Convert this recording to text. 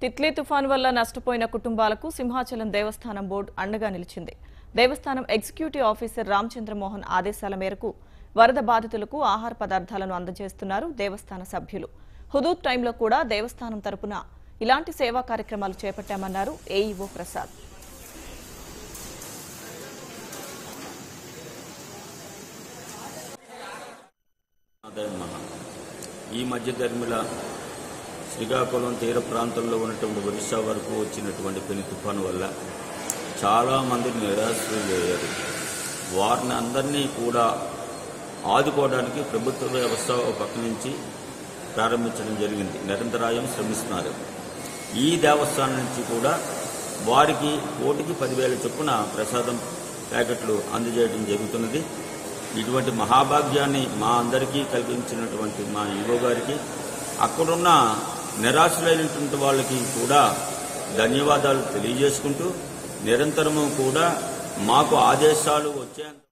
తిత్లీ తుఫాన్ వల్ల నష్టపోయిన కుటుంబాలకు సింహాచలం దేవస్థానం బోర్డు అండగా నిలిచింది దేవస్థానం ఎగ్జిక్యూటివ్ ఆఫీసర్ రామచంద్రమోహన్ ఆదేశాల మేరకు వరద బాధితులకు ఆహార పదార్థాలను అందజేస్తున్నారు దేవస్థాన సభ్యులు హుదూద్ టైంలో కూడా దేవస్థానం తరపున ఇలాంటి సేవా కార్యక్రమాలు చేపట్టామన్నారు ఏఈఓ ప్రసాద్ ఆదాయం మహా ఈ మధ్య ధర్మిల శ్రీకాకుళం తీర ప్రాంతంలో ఉన్నటువంటి ఒరిస్సా వరకు వచ్చినటువంటి పెను తుఫాను వల్ల చాలామంది నిరాశ్రయులయ్యారు వారిని అందరినీ కూడా ఆదుకోవడానికి ప్రభుత్వ వ్యవస్థ ఒక పక్క నుంచి ప్రారంభించడం జరిగింది నిరంతరాయం శ్రమిస్తున్నారు ఈ దేవస్థానం నుంచి కూడా వారికి కోటికి పదివేల చొప్పున ప్రసాదం ప్యాకెట్లు అందజేయడం జరుగుతున్నది ఇటువంటి మహాభాగ్యాన్ని మా అందరికీ కల్పించినటువంటి మా ఈవో గారికి అక్కడున్న నిరాశలైనటువంటి వాళ్ళకి కూడా ధన్యవాదాలు తెలియజేసుకుంటూ నిరంతరము కూడా మాకు ఆదేశాలు వచ్చేంత